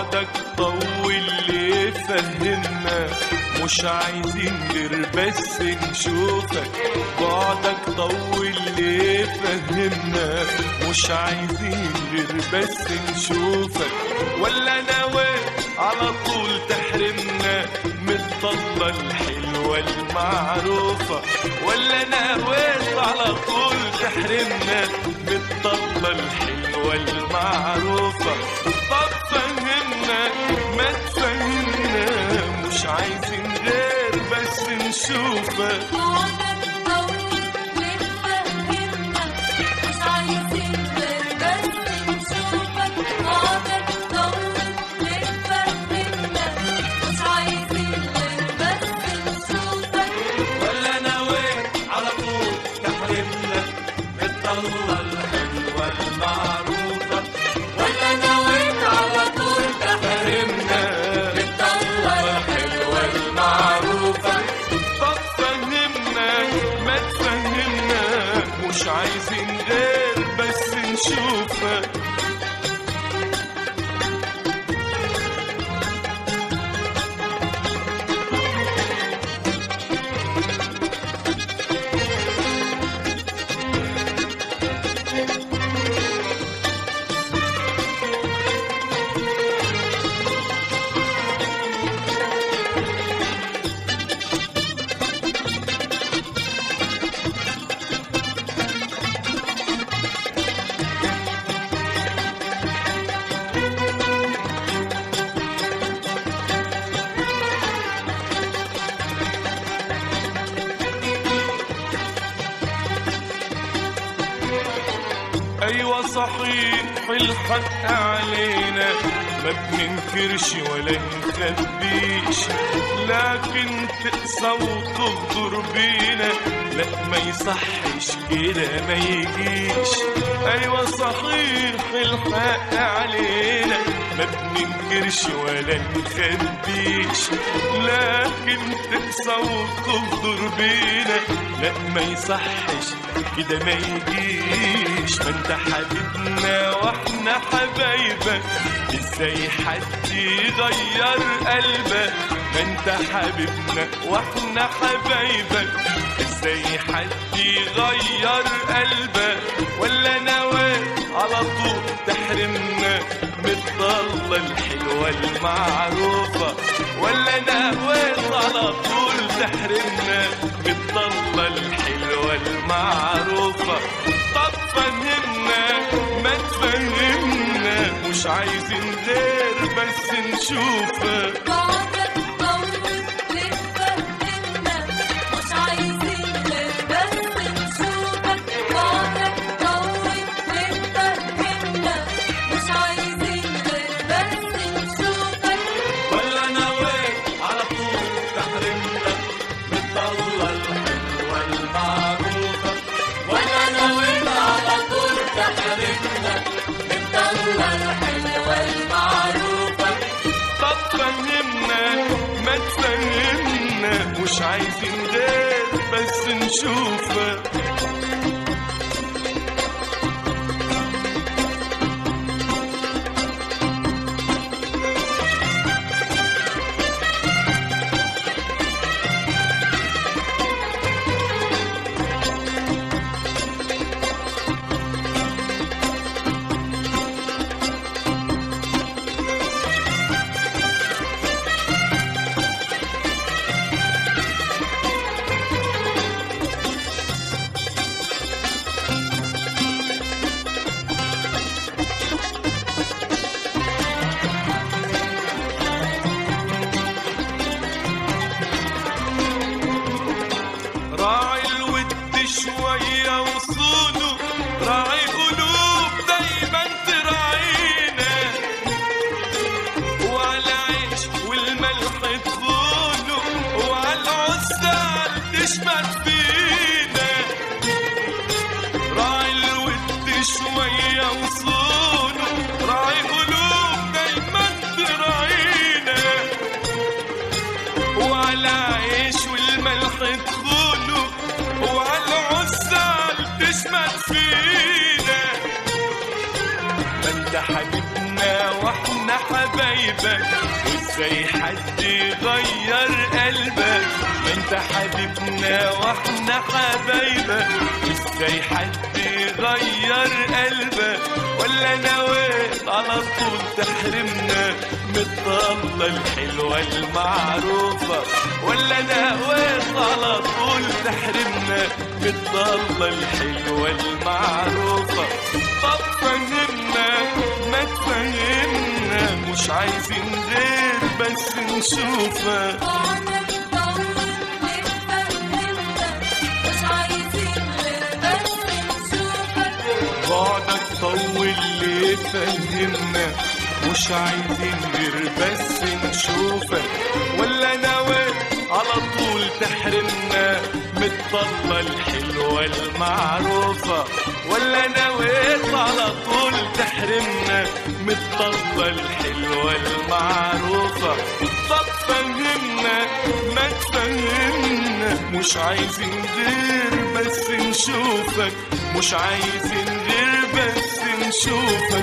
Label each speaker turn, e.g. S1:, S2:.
S1: بعدك طول ليه فهمنا مش عايزين غير بس نشوفك بعدك طول ليه فهمنا مش عايزين غير بس نشوفك ولا ناوي على طول تحرمنا من الطلة الحلوة المعروفة ولا ناوي على طول تحرمنا من الطلة الحلوة المعروفة طب فهمنا ما تفهمنا مش عايزين غير بس نشوفك
S2: بعدك طول ليه فهمنا مش عايزين غير بس نشوفك بعدك طول ليه فهمنا مش عايزين غير بس نشوفك
S1: ولا ناوي على طول تحرمنا من الطلة الحلوة المعروفة
S2: ولا نويت على طول
S1: فهمنا من
S2: الطلة
S1: الحلوة المعروفة طب فهمنا ما تفهمنا مش عايزين غير بس نشوفك ايوه صحيح الحق علينا ما بننكرش ولا نخبيش لكن تقسى وتغدر بينا لا ما يصحش كده ما يجيش ايوه صحيح الحق علينا ما بننكرش ولا نخبيش لكن تقسى وتغدر بينا لا ما يصحش كده ما يجيش ما انت حبيبنا واحنا حبايبك ازاي حد يغير قلبك ما انت حبيبنا واحنا حبايبك ازاي حد يغير قلبك ولا ناوي على طول تحرمنا من الطلة الحلوة المعروفة ولا ناوي على طول تحرمنا من الطلة الحلوة المعروفة طب فهمنا ما تفهمنا مش عايزين غير بس نشوفك
S2: بعدك طول ليه فهمنا مش عايزين غير بس نشوفك بعدك طول ليه فهمنا مش عايزين غير بس نشوفك
S1: ولا ناوي على طول تحرمنا من الطلة الحلوة المعروفة
S2: ولا نويت على طول تحرمنا الطلة الحلوة المعروفة
S1: طب فهمنا ما تفهمنا مش عايزين غير بس نشوفك راعي الود شوية وصونه راعي قلوب دايما تراعينا وعلى العيش والملح تخونه وعلى العسال تشمت فينا راعي الود شوية وصونه راعي قلوب دايما تراعينا وعلى عيش والملح تخونه وعلى العسال تشمت فينا ما انت حبيبنا واحنا حبايبك قلبك وازاي حد يغير قلبك ما انت حبيبنا واحنا حبايبك ازاي حد يغير قلبك ولا نويت على طول تحرمنا من الطلة الحلوة المعروفة ولا نويت على طول تحرمنا من الطلة الحلوة المعروفة طب فهمنا ما تفهمنا مش عايزين غير بس نشوفك
S2: بعدك طول نتفهمنا مش عايزين غير بس نشوفك
S1: بعدك طول ليه فهمنا مش عايزين غير بس نشوفك ولا ناوي على طول تحرمنا من الطلة الحلوة المعروفة ولا نويت على طول تحرمنا من الطلة الحلوة المعروفة طب فهمنا ما تفهمنا مش عايزين غير بس نشوفك مش عايزين غير بس نشوفك